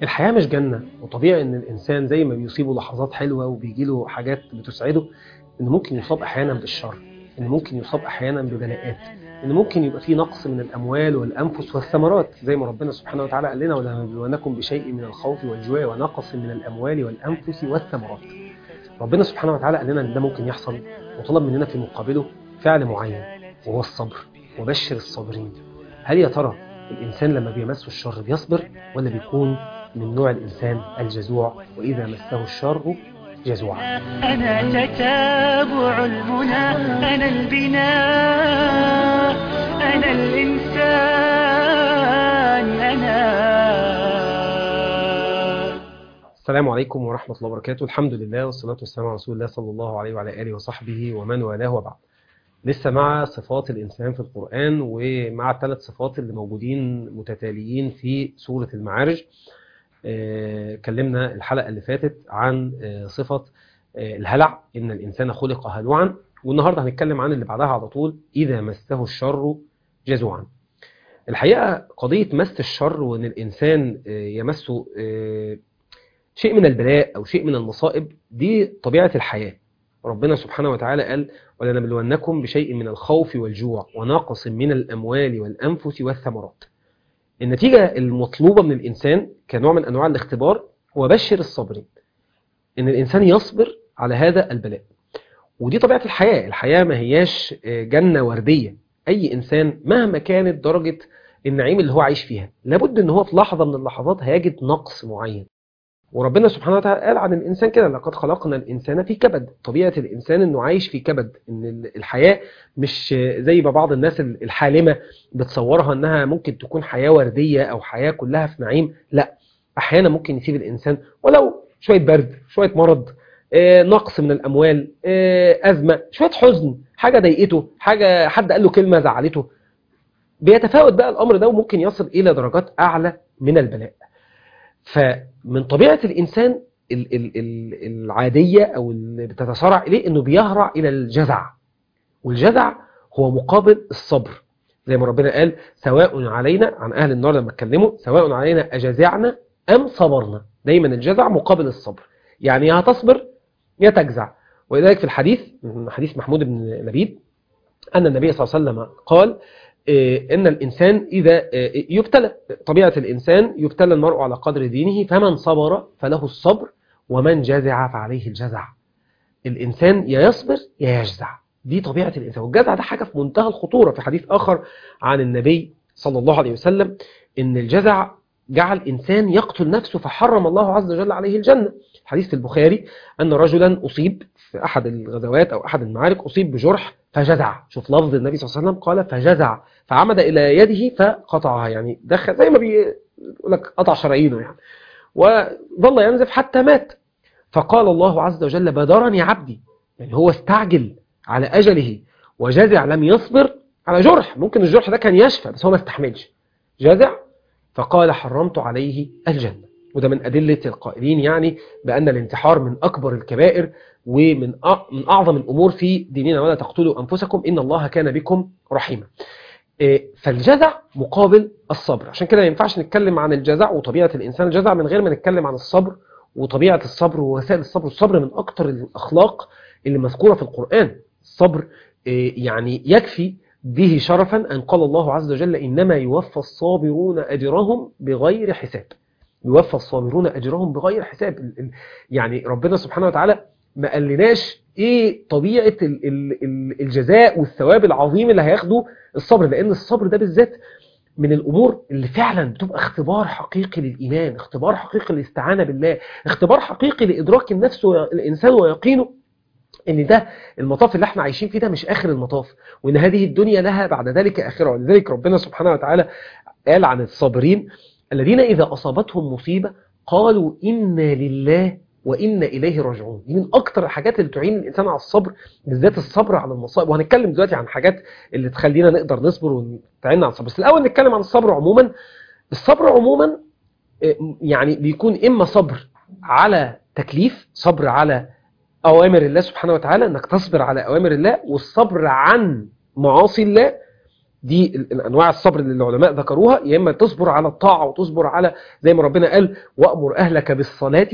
الحياة مش جنة وطبيعي ان الانسان زي ما بيصيبه لحظات حلوة وبيجيله حاجات بتسعده انه ممكن يصاب احيانا بالشر انه ممكن يصاب احيانا ببلاءات انه ممكن يبقى فيه نقص من الاموال والانفس والثمرات زي ما ربنا سبحانه وتعالى قال لنا ولنبلونكم بشيء من الخوف والجوع ونقص من الاموال والانفس والثمرات ربنا سبحانه وتعالى قال لنا ان ده ممكن يحصل وطلب مننا في مقابله فعل معين وهو الصبر وبشر الصابرين هل يا ترى الانسان لما بيمسه الشر بيصبر ولا بيكون من نوع الإنسان الجزوع وإذا مسه الشر جزوعا أنا تتابع المنى أنا البناء أنا الإنسان أنا السلام عليكم ورحمة الله وبركاته الحمد لله والصلاة والسلام على رسول الله صلى الله عليه وعلى آله وصحبه ومن والاه وبعد لسه مع صفات الإنسان في القرآن ومع الثلاث صفات اللي موجودين متتاليين في سورة المعارج آه، كلمنا الحلقة اللي فاتت عن آه، صفة آه، الهلع إن الإنسان خلق هلوعا والنهاردة هنتكلم عن اللي بعدها على طول إذا مسه الشر جزوعا الحقيقة قضية مس الشر وإن الإنسان يمسه شيء من البلاء أو شيء من المصائب دي طبيعة الحياة ربنا سبحانه وتعالى قال ولنبلونكم بشيء من الخوف والجوع وناقص من الأموال والأنفس والثمرات النتيجة المطلوبة من الإنسان كنوع من أنواع الاختبار هو بشر الصابرين إن الإنسان يصبر على هذا البلاء ودي طبيعة الحياة الحياة ما هياش جنة وردية أي إنسان مهما كانت درجة النعيم اللي هو عايش فيها لابد إن هو في لحظة من اللحظات هيجد نقص معين وربنا سبحانه وتعالى قال عن الإنسان كده لقد خلقنا الإنسان في كبد طبيعة الإنسان إنه عايش في كبد إن الحياة مش زي ما بعض الناس الحالمة بتصورها إنها ممكن تكون حياة وردية أو حياة كلها في نعيم لا أحيانا ممكن يسيب الإنسان ولو شوية برد شوية مرض نقص من الأموال أزمة شوية حزن حاجة ضايقته حاجة حد قال له كلمة زعلته بيتفاوت بقى الأمر ده وممكن يصل إلى درجات أعلى من البلاء فمن طبيعة الإنسان ال ال ال العادية أو اللي بتتسارع إليه أنه بيهرع إلى الجزع والجزع هو مقابل الصبر زي ما ربنا قال سواء علينا عن أهل النار لما اتكلموا سواء علينا أجزعنا أم صبرنا دايما الجزع مقابل الصبر يعني يا هتصبر يا تجزع ولذلك في الحديث حديث محمود بن لبيد أن النبي صلى الله عليه وسلم قال إن الإنسان إذا يبتلى طبيعة الإنسان يبتلى المرء على قدر دينه فمن صبر فله الصبر ومن جزع فعليه الجزع الإنسان يا يصبر يا يجزع دي طبيعة الإنسان والجزع ده حاجة في منتهى الخطورة في حديث آخر عن النبي صلى الله عليه وسلم إن الجزع جعل إنسان يقتل نفسه فحرم الله عز وجل عليه الجنة حديث في البخاري أن رجلا أصيب في أحد الغزوات أو أحد المعارك أصيب بجرح فجزع شوف لفظ النبي صلى الله عليه وسلم قال فجزع فعمد إلى يده فقطعها يعني دخل زي ما بيقول لك قطع شرايينه يعني وظل ينزف حتى مات فقال الله عز وجل بادرني عبدي يعني هو استعجل على أجله وجزع لم يصبر على جرح ممكن الجرح ده كان يشفى بس هو ما استحملش جزع فقال حرمت عليه الجنة وده من أدلة القائلين يعني بأن الانتحار من أكبر الكبائر ومن من أعظم الأمور في ديننا ولا تقتلوا أنفسكم إن الله كان بكم رحيما فالجزع مقابل الصبر عشان كده ما ينفعش نتكلم عن الجزع وطبيعة الإنسان الجزع من غير ما نتكلم عن الصبر وطبيعة الصبر ووسائل الصبر الصبر من أكتر الأخلاق اللي مذكورة في القرآن الصبر يعني يكفي به شرفا أن قال الله عز وجل إنما يوفى الصابرون أجرهم بغير حساب يوفى الصابرون أجرهم بغير حساب يعني ربنا سبحانه وتعالى ما قالناش ايه طبيعة الجزاء والثواب العظيم اللي هياخده الصبر لان الصبر ده بالذات من الامور اللي فعلا بتبقى اختبار حقيقي للايمان اختبار حقيقي للاستعانة بالله اختبار حقيقي لادراك النفس والانسان ويقينه ان ده المطاف اللي احنا عايشين فيه ده مش اخر المطاف وان هذه الدنيا لها بعد ذلك اخره ولذلك ربنا سبحانه وتعالى قال عن الصابرين الذين اذا اصابتهم مصيبة قالوا انا لله وإن إليه راجعون دي من أكتر الحاجات اللي تعين الإنسان على الصبر بالذات الصبر على المصائب وهنتكلم دلوقتي عن حاجات اللي تخلينا نقدر نصبر ونتعين على الصبر بس الأول نتكلم عن الصبر عموما الصبر عموما يعني بيكون إما صبر على تكليف صبر على أوامر الله سبحانه وتعالى أنك تصبر على أوامر الله والصبر عن معاصي الله دي ال- الانواع الصبر اللي العلماء ذكروها يا اما تصبر على الطاعه وتصبر على زي ما ربنا قال وامر اهلك بالصلاه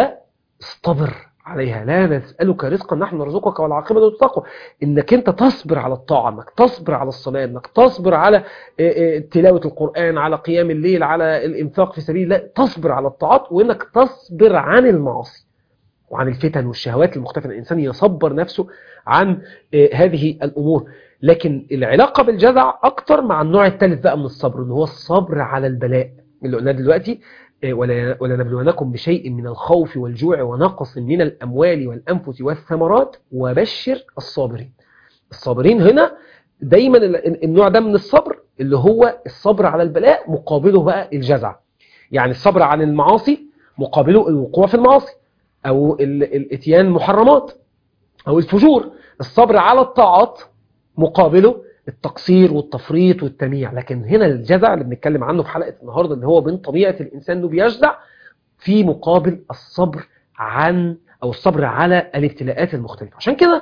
واصطبر عليها لا نسالك رزقا نحن نرزقك والعاقبه للتقوى انك انت تصبر على الطاعه انك تصبر على الصلاه انك تصبر على آه، آه، تلاوه القران على قيام الليل على الانفاق في سبيل الله تصبر على الطاعات وانك تصبر عن المعاصي وعن الفتن والشهوات المختلفه الانسان يصبر نفسه عن آه، هذه الامور لكن العلاقه بالجزع اكتر مع النوع الثالث بقى من الصبر اللي هو الصبر على البلاء اللي قلناه دلوقتي آه، ولا ولنبلونكم بشيء من الخوف والجوع ونقص من الاموال والانفس والثمرات وبشر الصابرين الصابرين هنا دايما ال- النوع ده من الصبر اللي هو الصبر على البلاء مقابله بقى الجزع يعني الصبر عن المعاصي مقابله الوقوع في المعاصي او ال- الاتيان المحرمات او الفجور الصبر على الطاعات مقابله التقصير والتفريط والتمييع لكن هنا الجزع اللي بنتكلم عنه في حلقة النهاردة اللي هو من طبيعة الإنسان انه بيجزع في مقابل الصبر عن أو الصبر على الابتلاءات المختلفة عشان كده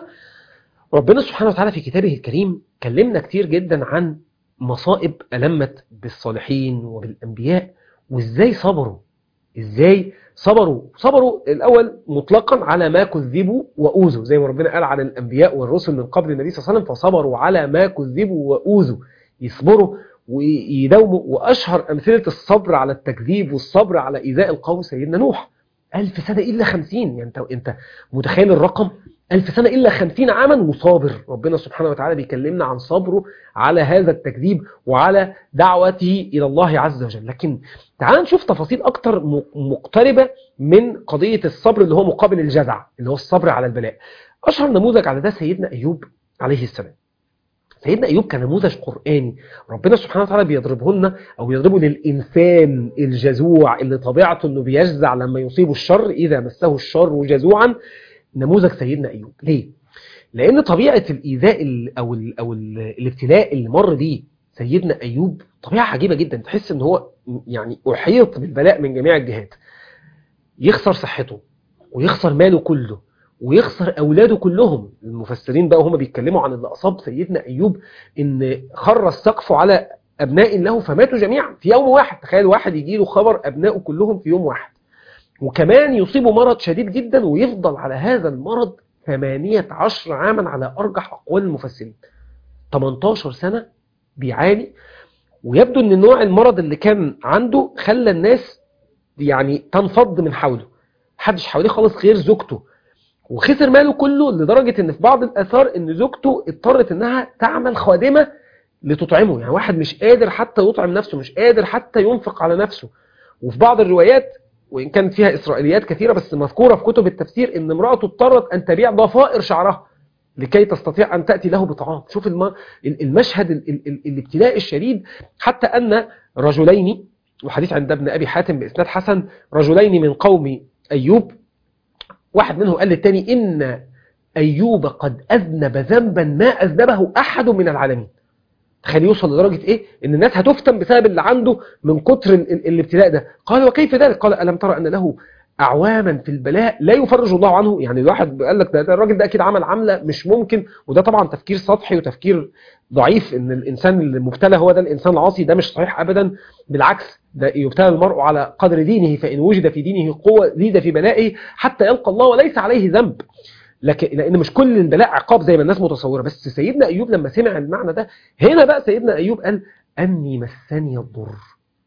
ربنا سبحانه وتعالى في كتابه الكريم كلمنا كتير جدا عن مصائب ألمت بالصالحين وبالأنبياء وإزاي صبروا إزاي صبروا صبروا الأول مطلقا على ما كذبوا وأوذوا زي ما ربنا قال عن الأنبياء والرسل من قبل النبي صلى الله عليه وسلم فصبروا على ما كذبوا وأوذوا يصبروا ويداوموا وأشهر أمثلة الصبر على التكذيب والصبر على إيذاء القوم سيدنا نوح ألف سنة إلا خمسين يعني أنت, انت متخيل الرقم ألف سنة إلا خمسين عاما وصابر ربنا سبحانه وتعالى بيكلمنا عن صبره على هذا التكذيب وعلى دعوته إلى الله عز وجل لكن تعال نشوف تفاصيل أكتر م- مقتربة من قضية الصبر اللي هو مقابل الجزع اللي هو الصبر على البلاء أشهر نموذج على ده سيدنا أيوب عليه السلام سيدنا أيوب كان نموذج قرآني ربنا سبحانه وتعالى بيضربه لنا أو بيضربه للإنسان الجزوع اللي طبيعته أنه بيجزع لما يصيبه الشر إذا مسه الشر جزوعا نموذج سيدنا أيوب ليه؟ لأن طبيعة الإيذاء ال- أو ال أو ال الابتلاء اللي مر بيه سيدنا أيوب طبيعة عجيبة جدا تحس إن هو يعني أحيط بالبلاء من جميع الجهات يخسر صحته ويخسر ماله كله ويخسر أولاده كلهم المفسرين بقى هم بيتكلموا عن اللي أصاب سيدنا أيوب إن خر السقف على أبناء له فماتوا جميعا في يوم واحد تخيل واحد يجي له خبر أبنائه كلهم في يوم واحد وكمان يصيبه مرض شديد جدا ويفضل على هذا المرض 18 عاما على أرجح أقوال المفسرين 18 سنة بيعاني ويبدو ان نوع المرض اللي كان عنده خلى الناس يعني تنفض من حوله محدش حواليه خالص غير زوجته وخسر ماله كله لدرجة ان في بعض الاثار ان زوجته اضطرت انها تعمل خادمة لتطعمه يعني واحد مش قادر حتى يطعم نفسه مش قادر حتى ينفق على نفسه وفي بعض الروايات وإن كانت فيها إسرائيليات كثيرة بس مذكورة في كتب التفسير إن امرأته اضطرت أن تبيع ضفائر شعرها لكي تستطيع أن تأتي له بطعام شوف الم- المشهد ال- ال- ال- الابتلاء الشديد حتى أن رجلين وحديث عند ابن أبي حاتم بإسناد حسن رجلين من قوم أيوب واحد منهم قال للتاني إن أيوب قد أذنب ذنبا ما أذنبه أحد من العالمين تخيل يوصل لدرجة إيه إن الناس هتفتن بسبب اللي عنده من كتر ال- ال- الابتلاء ده قال وكيف ذلك قال ألم ترى أن له أعواما في البلاء لا يفرج الله عنه يعني الواحد قال لك ده, ده الراجل ده أكيد عمل عملة مش ممكن وده طبعا تفكير سطحي وتفكير ضعيف إن الإنسان المبتلى هو ده الإنسان العاصي ده مش صحيح أبدا بالعكس ده يبتلى المرء على قدر دينه فإن وجد في دينه قوة زيد في بلائه حتى يلقى الله وليس عليه ذنب لكن لان مش كل البلاء عقاب زي ما الناس متصوره بس سيدنا ايوب لما سمع المعنى ده هنا بقى سيدنا ايوب قال اني مسني الضر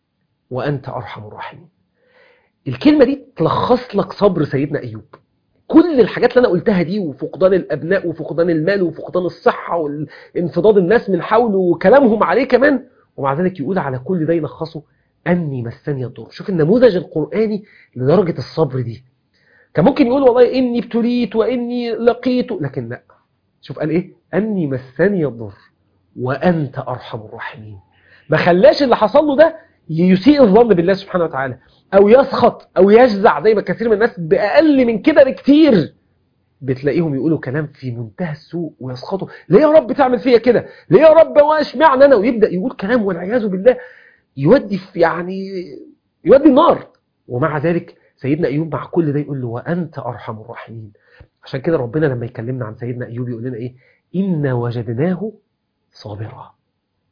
وانت ارحم الراحمين الكلمه دي تلخص لك صبر سيدنا ايوب كل الحاجات اللي انا قلتها دي وفقدان الابناء وفقدان المال وفقدان الصحه وانفضاض الناس من حوله وكلامهم عليه كمان ومع ذلك يقول على كل ده يلخصه اني مسني الضر شوف النموذج القراني لدرجه الصبر دي كان ممكن يقول والله إني ابتليت وإني لقيت لكن لا شوف قال إيه أني مسني الضر وأنت أرحم الراحمين ما خلاش اللي حصل له ده يسيء الظن بالله سبحانه وتعالى أو يسخط أو يجزع زي ما كثير من الناس بأقل من كده بكتير بتلاقيهم يقولوا كلام في منتهى السوء ويسخطوا ليه يا رب تعمل فيا كده ليه يا رب واشمعنى انا ويبدا يقول كلام والعياذ بالله يودي في يعني يودي النار ومع ذلك سيدنا أيوب مع كل ده يقول له وأنت أرحم الراحمين عشان كده ربنا لما يكلمنا عن سيدنا أيوب يقول لنا إيه إنا وجدناه صابرا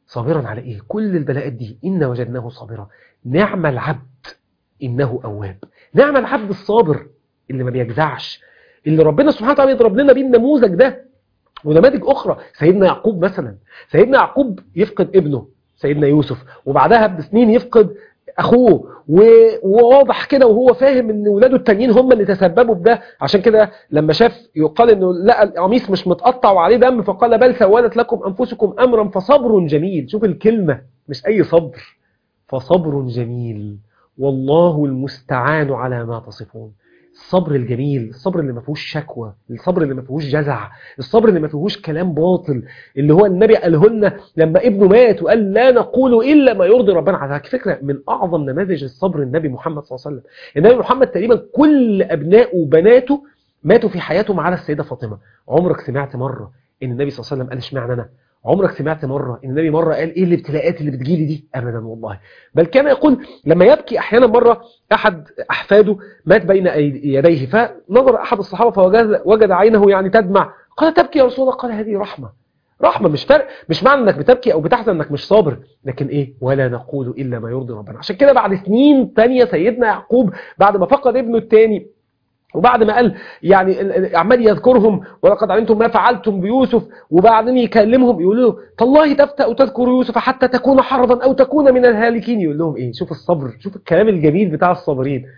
صابرا على ايه كل البلاءات دي ان وجدناه صابرا نعم العبد انه اواب نعم العبد الصابر اللي ما بيجزعش اللي ربنا سبحانه وتعالى يضرب لنا بيه النموذج ده ونماذج اخرى سيدنا يعقوب مثلا سيدنا يعقوب يفقد ابنه سيدنا يوسف وبعدها بسنين يفقد اخوه و- وواضح كده وهو فاهم ان ولاده التانيين هم اللي تسببوا بده عشان كده لما شاف يقال انه لقى القميص مش متقطع وعليه دم فقال بل سولت لكم انفسكم امرا فصبر جميل شوف الكلمه مش اي صبر فصبر جميل والله المستعان على ما تصفون الصبر الجميل الصبر اللي ما فيهوش شكوى الصبر اللي ما فيهوش جزع الصبر اللي ما فيهوش كلام باطل اللي هو النبي قاله لنا لما ابنه مات وقال لا نقول الا ما يرضي ربنا على فكره من اعظم نماذج الصبر النبي محمد صلى الله عليه وسلم النبي محمد تقريبا كل ابنائه وبناته ماتوا في حياته ما عدا السيده فاطمه عمرك سمعت مره ان النبي صلى الله عليه وسلم قال اشمعنى انا عمرك سمعت مرة ان النبي مرة قال ايه الابتلاءات اللي بتجيلي دي ابدا والله بل كان يقول لما يبكي احيانا مرة احد احفاده مات بين أيد- يديه فنظر احد الصحابة فوجد وجد عينه يعني تدمع قال تبكي يا رسول الله قال هذه رحمة رحمة مش فرق مش معنى انك بتبكي او بتحزن انك مش صابر لكن ايه ولا نقول الا ما يرضي ربنا عشان كده بعد سنين تانية سيدنا يعقوب بعد ما فقد ابنه التاني وبعد ما قال يعني ال- ال- عمال يذكرهم ولقد علمتم ما فعلتم بيوسف وبعدين يكلمهم يقولوا له تالله تفتأ تذكر يوسف حتى تكون حرضا او تكون من الهالكين يقول لهم ايه شوف الصبر شوف الكلام الجميل بتاع الصابرين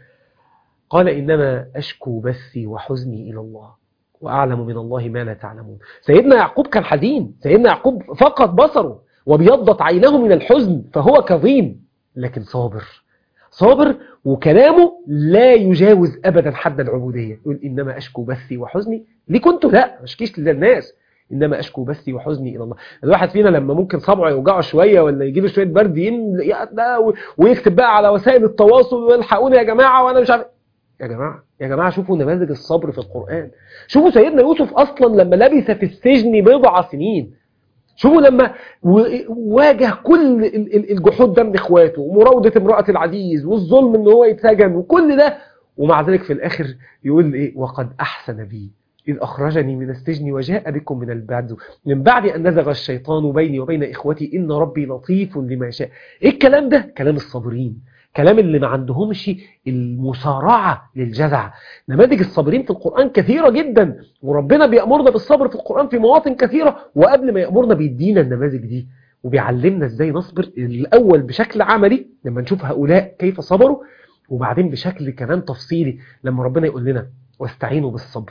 قال انما اشكو بثي وحزني الى الله واعلم من الله ما لا تعلمون سيدنا يعقوب كان حزين سيدنا يعقوب فقد بصره وبيضت عينه من الحزن فهو كظيم لكن صابر صابر وكلامه لا يجاوز ابدا حد العبوديه يقول انما اشكو بثي وحزني ليه كنت لا ما اشكيش للناس انما اشكو بثي وحزني الى الله الواحد فينا لما ممكن صبعه يوجعه شويه ولا يجي له شويه برد ين... يا ده و- ويكتب بقى على وسائل التواصل والحقوني يا جماعه وانا مش عارف يا جماعه يا جماعه شوفوا نماذج الصبر في القران شوفوا سيدنا يوسف اصلا لما لبث في السجن بضع سنين شوفوا لما و- واجه كل ال- ال- الجحود ده من اخواته ومراودة امرأة العزيز والظلم ان هو يتسجن وكل ده ومع ذلك في الاخر يقول ايه وقد احسن بي إذ أخرجني من السجن وجاء بكم من البعد من بعد أن نزغ الشيطان بيني وبين إخوتي إن ربي لطيف لما يشاء إيه الكلام ده؟ كلام الصابرين كلام اللي ما عندهمش المسارعة للجزع نماذج الصابرين في القرآن كثيرة جدا وربنا بيأمرنا بالصبر في القرآن في مواطن كثيرة وقبل ما يأمرنا بيدينا النماذج دي وبيعلمنا ازاي نصبر الأول بشكل عملي لما نشوف هؤلاء كيف صبروا وبعدين بشكل كمان تفصيلي لما ربنا يقول لنا واستعينوا بالصبر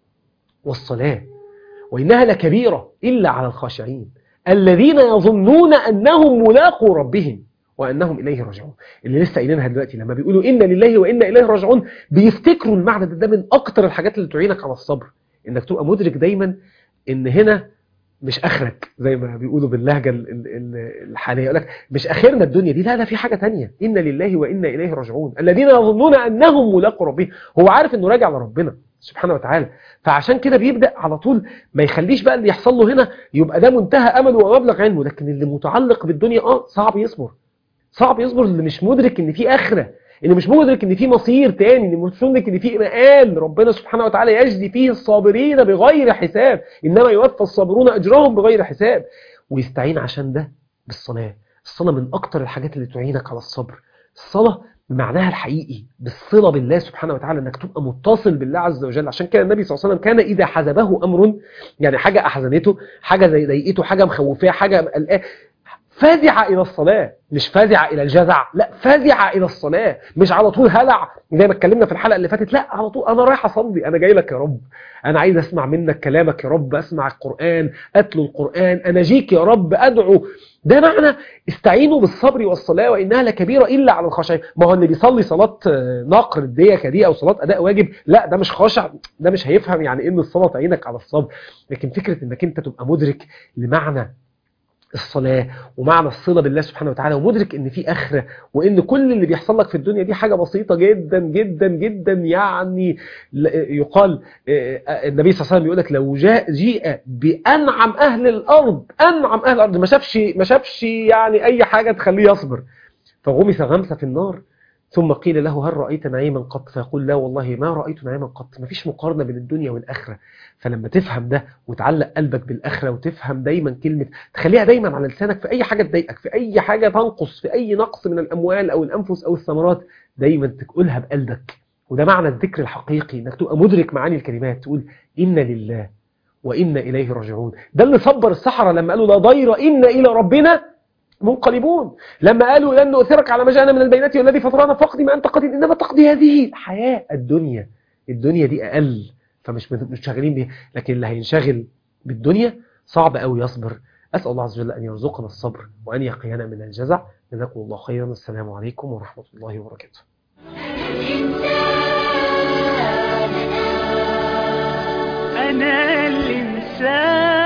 والصلاة وإنها لكبيرة إلا على الخاشعين الذين يظنون أنهم ملاقوا ربهم وأنهم إليه راجعون اللي لسه قايلينها دلوقتي لما بيقولوا إن لله وإنا إليه راجعون بيفتكروا المعنى ده, ده من أكتر الحاجات اللي تعينك على الصبر إنك تبقى مدرك دايما إن هنا مش اخرك زي ما بيقولوا باللهجه ال- ال- ال- الحاليه يقول لك مش اخرنا الدنيا دي لا لا في حاجه تانية ان لله وانا اليه راجعون الذين يظنون انهم ملاقوا ربهم هو عارف انه راجع لربنا سبحانه وتعالى فعشان كده بيبدا على طول ما يخليش بقى اللي يحصل له هنا يبقى ده منتهى امله ومبلغ علمه لكن اللي متعلق بالدنيا اه صعب يصبر صعب يصبر اللي مش مدرك ان في اخره اللي مش مدرك ان في مصير تاني اللي مش مدرك ان في مآل ربنا سبحانه وتعالى يجزي فيه الصابرين بغير حساب انما يوفى الصابرون اجرهم بغير حساب ويستعين عشان ده بالصلاه الصلاه من اكتر الحاجات اللي تعينك على الصبر الصلاه بمعناها الحقيقي بالصله بالله سبحانه وتعالى انك تبقى متصل بالله عز وجل عشان كده النبي صلى الله عليه وسلم كان اذا حزبه امر يعني حاجه احزنته حاجه زي ضايقته حاجه مخوفاه حاجه قلقاه فازع الى الصلاه مش فازع الى الجزع لا فازع الى الصلاه مش على طول هلع زي ما اتكلمنا في الحلقه اللي فاتت لا على طول انا رايح اصلي انا جاي لك يا رب انا عايز اسمع منك كلامك يا رب اسمع القران اتلو القران اناجيك يا رب ادعو ده معنى استعينوا بالصبر والصلاه وانها لكبيره الا على الخاشعين ما هو اللي بيصلي صلاه آه، نقر الديه دي او صلاه اداء واجب لا ده مش خاشع ده مش هيفهم يعني ان الصلاه تعينك على الصبر لكن فكره انك انت تبقى مدرك لمعنى الصلاة ومعنى الصلة بالله سبحانه وتعالى ومدرك ان في اخرة وان كل اللي بيحصل لك في الدنيا دي حاجة بسيطة جدا جدا جدا يعني ل- يقال آه، النبي صلى الله عليه وسلم يقول لك لو جاء جيء بانعم اهل الارض انعم اهل الارض ما شافش ما شافش يعني اي حاجة تخليه يصبر فغمس غمسة في النار ثم قيل له هل رأيت نعيما قط فيقول لا والله ما رأيت نعيما قط ما فيش مقارنة بين الدنيا والآخرة فلما تفهم ده وتعلق قلبك بالآخرة وتفهم دايما كلمة تخليها دايما على لسانك في أي حاجة تضايقك في أي حاجة تنقص في أي نقص من الأموال أو الأنفس أو الثمرات دايما تقولها بقلبك وده معنى الذكر الحقيقي انك تبقى مدرك معاني الكلمات تقول إن لله وإن إليه راجعون ده اللي صبر السحرة لما قالوا لا ضير إن إلى ربنا منقلبون لما قالوا لن نؤثرك على ما جاءنا من البينات والذي فطرنا فاقضي ما أنت قدير إنما تقضي هذه الحياة الدنيا الدنيا دي أقل فمش مش شاغلين بيها لكن اللي هينشغل بالدنيا صعب قوي يصبر أسأل الله عز وجل أن يرزقنا الصبر وأن يقينا من الجزع جزاكم الله خيرا السلام عليكم ورحمة الله وبركاته أنا الإنسان